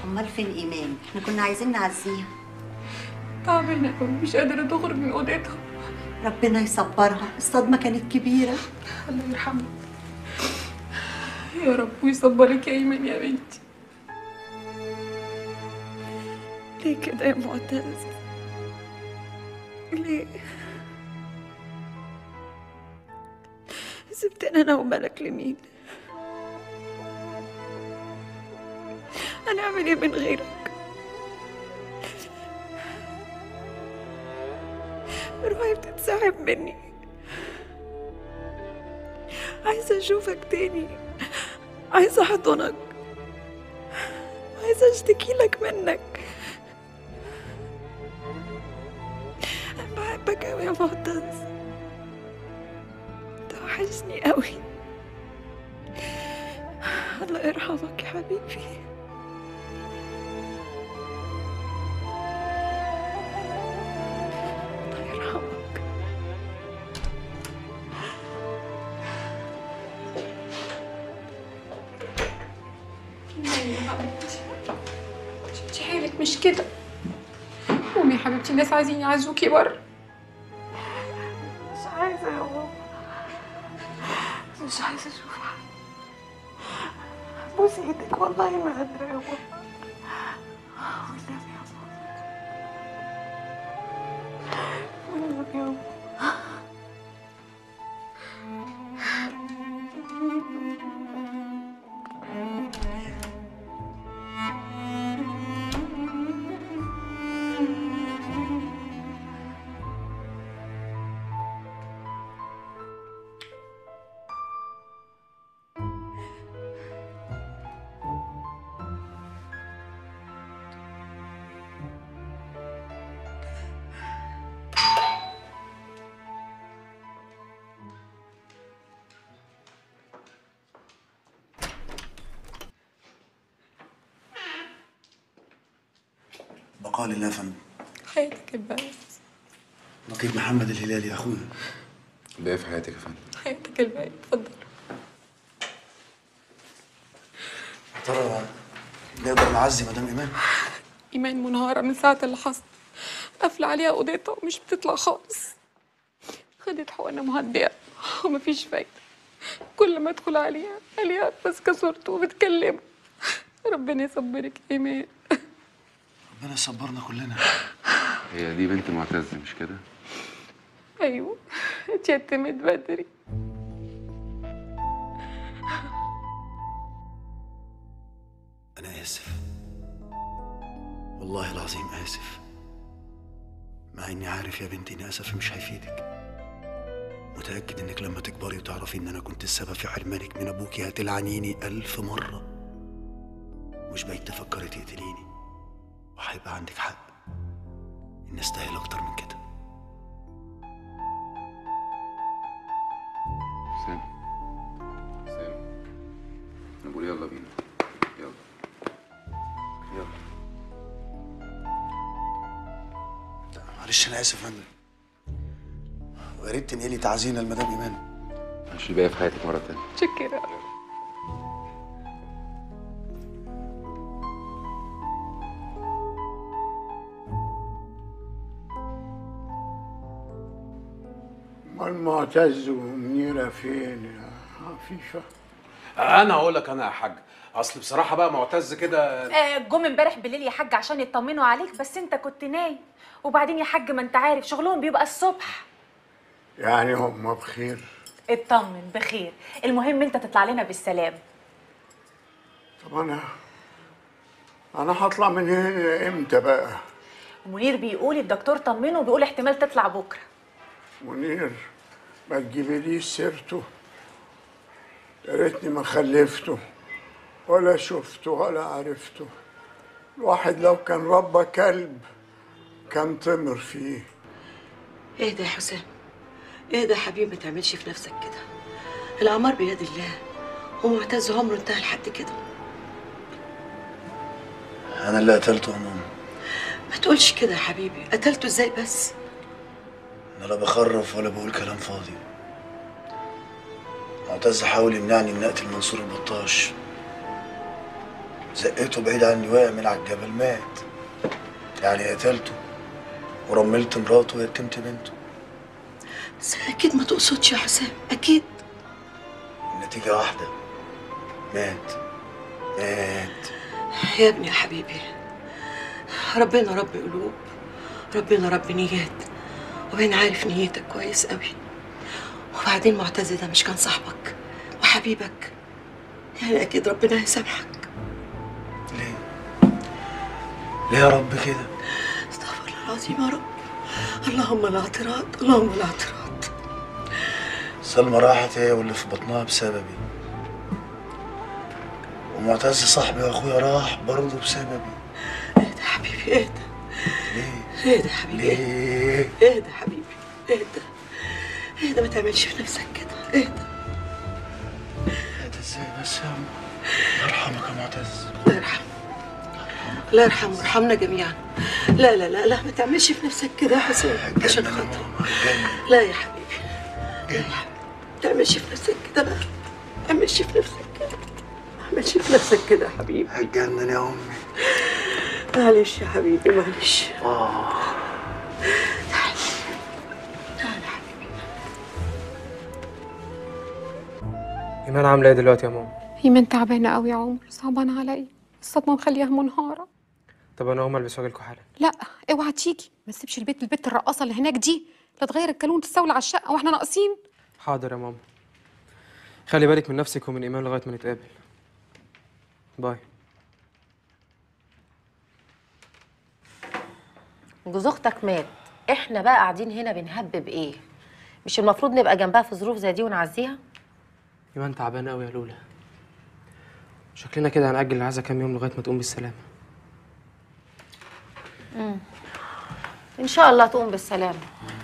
امال فين ايمان احنا كنا عايزين نعزيها تعبانة قوي مش قادرة تخرج من أوضتها ربنا يصبرها الصدمه كانت كبيره الله يرحمها يا رب ويصبرك يا إيمان يا بنتي ليه كده يا معتز ليه سبتني انا ومالك لمين هنعمل ايه من غيرك روحي بتتسحب مني عايزة أشوفك تاني عايزة أحضنك عايزة أشتكي لك منك أنا بحبك أوي يا معتز توحشني أوي الله يرحمك يا حبيبي الله يرحمك إيمان يا حبيبتي شفتي حالك مش كده قومي يا حبيبتي الناس عايزين يعزوكي بره مش عايزة يا ماما مش عايزة أشوفها بوس إيدك والله ما قادرة يا ماما والنبي يا ماما والنبي يا ماما بقال الله يا فندم حياتك الباقي نقيب محمد الهلالي اخونا ده ايه في حياتك يا فندم؟ حياتك الباقي اتفضل يا ترى نقدر نعزي مدام ايمان إيمان منهارة من ساعة اللي حصل قافلة عليها أوضتها ومش بتطلع خالص خدت حقنة مهدئة ومفيش فايدة كل ما أدخل عليها عليها ماسكة صورته وبتكلمه ربنا يصبرك يا إيمان ربنا يصبرنا كلنا هي دي بنت معتز مش كده؟ أيوه اتيتمت بدري انا اسف والله العظيم اسف مع اني عارف يا بنتي ان اسفي مش هيفيدك متاكد انك لما تكبري وتعرفي ان انا كنت السبب في حرمانك من ابوكي هتلعنيني الف مره مش بقيت تفكري تقتليني وهيبقى عندك حق ان استاهل اكتر من كده سام سام انا بقول يلا بينا يلا يلا معلش انا اسف يا فندم ويا ريت تنقلي تعزينا لمدام ايمان مش الباقي في حياتك مرة تانية شكرا امال معتز ومنيرة فين يا عفيفة؟ انا هقول لك انا يا حاج اصل بصراحه بقى معتز كده آه، جم امبارح بالليل يا حاج عشان يطمنوا عليك بس انت كنت نايم وبعدين يا حاج ما انت عارف شغلهم بيبقى الصبح يعني هم بخير اطمن بخير المهم انت تطلع لنا بالسلام طب انا انا هطلع من هنا امتى بقى؟ منير بيقول الدكتور طمنه وبيقول احتمال تطلع بكره منير ما تجيبليش سيرته يا ريتني ما خلفته ولا شفته ولا عرفته الواحد لو كان ربى كلب كان طمر فيه اهدى يا حسام اهدى يا حبيبي ما تعملش في نفسك كده الأعمار بيد الله ومعتز عمره انتهى لحد كده انا اللي قتلته يا ماما ما تقولش كده يا حبيبي قتلته ازاي بس انا لا بخرف ولا بقول كلام فاضي معتز حاول يمنعني ان اقتل منصور البطاش زقيته بعيد عني وقع من على الجبل مات يعني قتلته ورملت مراته ويتمت بنته بس اكيد ما تقصدش يا حسام اكيد النتيجة واحدة مات مات يا ابني يا حبيبي ربنا رب قلوب ربنا رب نيات وبين عارف نيتك كويس قوي وبعدين معتز ده مش كان صاحبك وحبيبك يعني اكيد ربنا هيسامحك ليه يا رب كده استغفر الله العظيم يا رب اللهم لا اعتراض اللهم لا اعتراض سلمى راحت هي واللي في بطنها بسببي ومعتز صاحبي واخويا راح برضه بسببي اهدى يا حبيبي اهدى ليه؟ اهدى يا حبيبي ليه؟ اهدى يا حبيبي اهدى اهدى ما تعملش في نفسك كده اهدى اهدى ازاي بس يا عم الله يرحمك يا معتز الله يرحمه الله يرحمه ويرحمنا جميعا لا لا لا لا ما تعملش في نفسك كده يا حسين عشان خاطر لا يا حبيبي لا يا حبيبي ما تعملش في نفسك كده لا ما تعملش في نفسك كده ما تعملش في نفسك كده يا حبيبي هتجنن يا امي معلش يا حبيبي معلش اه ايمان عامله ايه دلوقتي يا ماما ايمان تعبانه قوي يا عمر صعبانه عليا الصدمه مخليها منهاره طب انا هقوم البس واجيلكوا حالا لا اوعى تيجي ما تسيبش البيت البت الرقاصه اللي هناك دي لا تغير الكالون وتستولى على الشقه واحنا ناقصين حاضر يا ماما خلي بالك من نفسك ومن ايمان لغايه ما نتقابل باي جوز اختك مات احنا بقى قاعدين هنا بنهبب ايه مش المفروض نبقى جنبها في ظروف زي دي ونعزيها ايمان تعبانه قوي يا لولا شكلنا كده هنأجل العزا كام يوم لغايه ما تقوم بالسلامه مم. ان شاء الله تقوم بالسلامه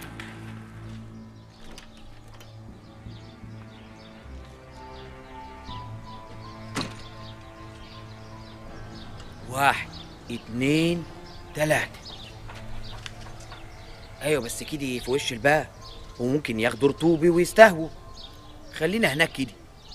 واحد اتنين تلاتة ايوه بس كده في وش الباب وممكن ياخدوا رطوبي ويستهووا خلينا هناك كده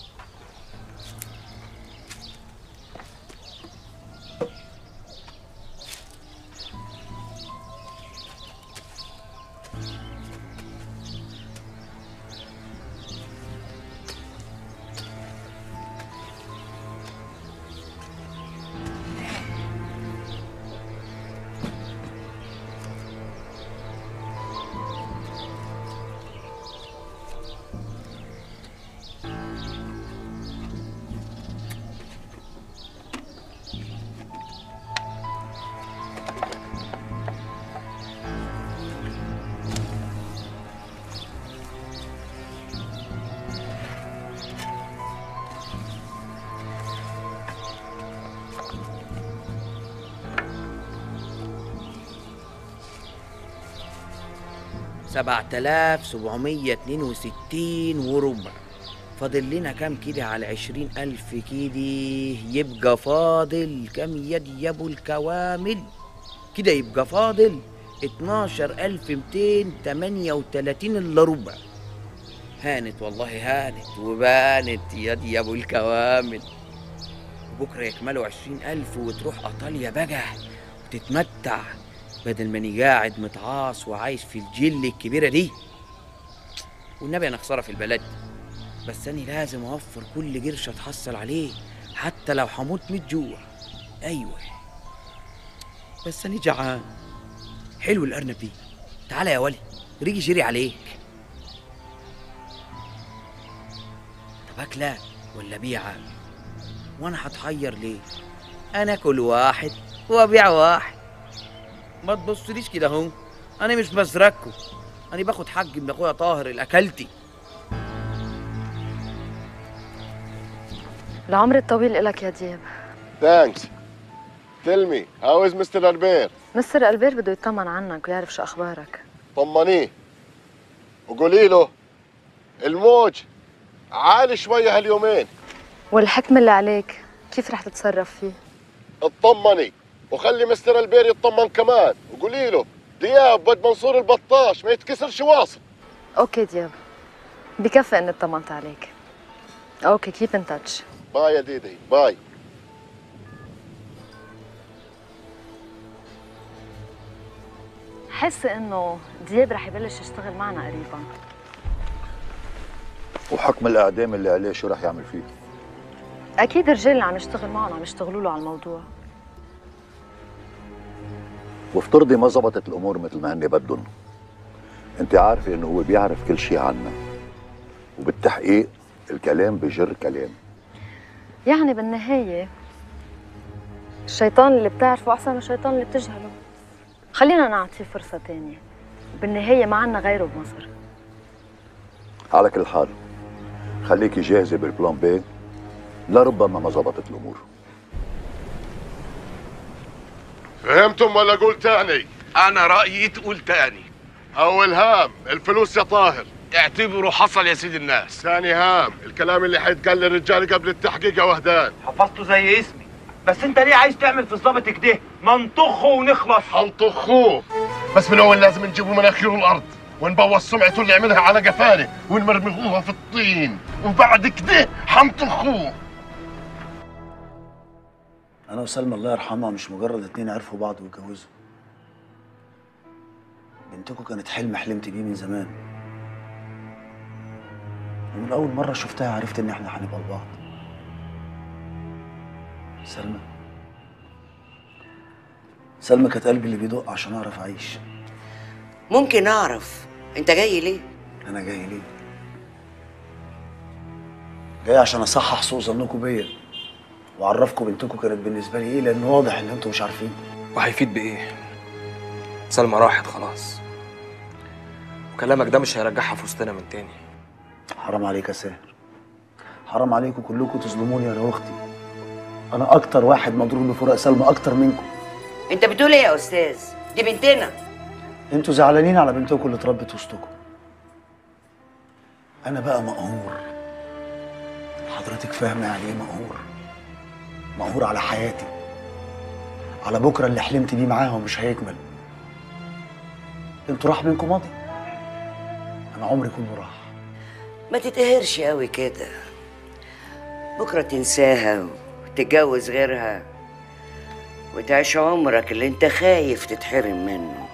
سبعة آلاف سبعمية اتنين وستين وربع فاضل لنا كام كده على عشرين ألف كده يبقى فاضل كام يد يابو الكوامل كده يبقى فاضل اتناشر ألف ميتين تمانية وتلاتين إلا ربع هانت والله هانت وبانت يد يابو الكوامل بكرة يكملوا عشرين ألف وتروح أيطاليا بقى وتتمتع بدل ماني قاعد متعاص وعايش في الجل الكبيرة دي والنبي أنا خسارة في البلد بس أنا لازم أوفر كل قرش أتحصل عليه حتى لو هموت من الجوع أيوة بس أنا جعان حلو الأرنب دي تعالى يا ولي ريجي جري عليك طب أكلة ولا بيعة وأنا هتحير ليه أنا أكل واحد وأبيع واحد ما تبصليش كده اهو انا مش بزركو انا باخد حق من اخويا طاهر الاكلتي العمر الطويل إلك يا دياب Thanks. Tell me, how is Mr. Albert? مستر ألبير بده يطمن عنك ويعرف شو أخبارك طمنيه وقولي له الموج عالي شوية هاليومين والحكم اللي عليك كيف رح تتصرف فيه؟ اطمني وخلي مستر البير يطمن كمان وقولي له دياب بد منصور البطاش ما يتكسرش واصل أوكي دياب بكفي إني اطمنت عليك أوكي كيب إن تاتش باي يا ديدي باي حاسه انه دياب رح يبلش يشتغل معنا قريبا وحكم الاعدام اللي عليه شو رح يعمل فيه اكيد الرجال اللي عم يشتغل معنا عم يشتغلوا له على الموضوع وافترضي ما زبطت الامور مثل ما هن بدهم انت عارفه انه هو بيعرف كل شيء عنا وبالتحقيق الكلام بجر كلام يعني بالنهايه الشيطان اللي بتعرفه احسن من الشيطان اللي بتجهله خلينا نعطيه فرصه تانية بالنهايه ما عنا غيره بمصر على كل حال خليكي جاهزه بالبلان بي لربما ما زبطت الامور فهمتم ولا اقول تاني انا رايي تقول تاني اول هام الفلوس يا طاهر اعتبره حصل يا سيد الناس ثاني هام الكلام اللي حيتقال للرجال قبل التحقيق يا وهدان حفظته زي اسمي بس انت ليه عايز تعمل في الظابط كده ما نطخه ونخلص حنطخوه بس من اول لازم نجيبوا مناخيره الارض ونبوظ سمعته اللي عملها على قفانه ونمرمغوها في الطين وبعد كده حنطخوه انا وسلمى الله يرحمها مش مجرد اتنين عرفوا بعض واتجوزوا بنتكم كانت حلم حلمت بيه من زمان ومن اول مره شفتها عرفت ان احنا هنبقى لبعض سلمى سلمى كانت قلبي اللي بيدق عشان اعرف اعيش ممكن اعرف انت جاي ليه انا جاي ليه جاي عشان اصحح سوء ظنكم بيا واعرفكم بنتكم كانت بالنسبه لي ايه لان واضح ان انتوا مش عارفين وهيفيد بايه سلمى راحت خلاص وكلامك ده مش هيرجعها في وسطنا من تاني حرام عليك يا ساهر حرام عليكم كلكم تظلموني انا واختي انا اكتر واحد مضروب بفراق سلمى اكتر منكم انت بتقول ايه يا استاذ دي بنتنا انتوا زعلانين على بنتكم اللي اتربت وسطكم انا بقى مقهور حضرتك فاهمه يعني ايه مقهور مقهور على حياتي على بكره اللي حلمت بيه معاها ومش هيكمل انتوا راح منكم ماضي انا عمري كله راح ما تتقهرش قوي كده بكره تنساها وتتجوز غيرها وتعيش عمرك اللي انت خايف تتحرم منه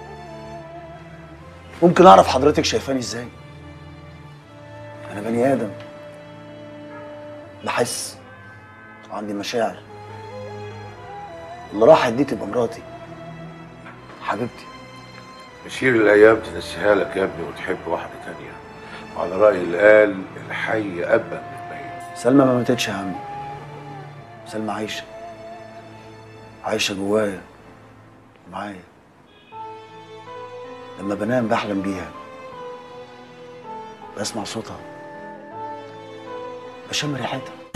ممكن اعرف حضرتك شايفاني ازاي انا بني ادم بحس وعندي مشاعر اللي راحت دي تبقى مراتي حبيبتي مسير الايام تنسيها لك يا ابني وتحب واحده تانية وعلى راي اللي قال الحي ابا سلمى ما ماتتش يا عمي سلمى عايشه عايشه جوايا ومعايا لما بنام بحلم بيها بسمع صوتها بشم ريحتها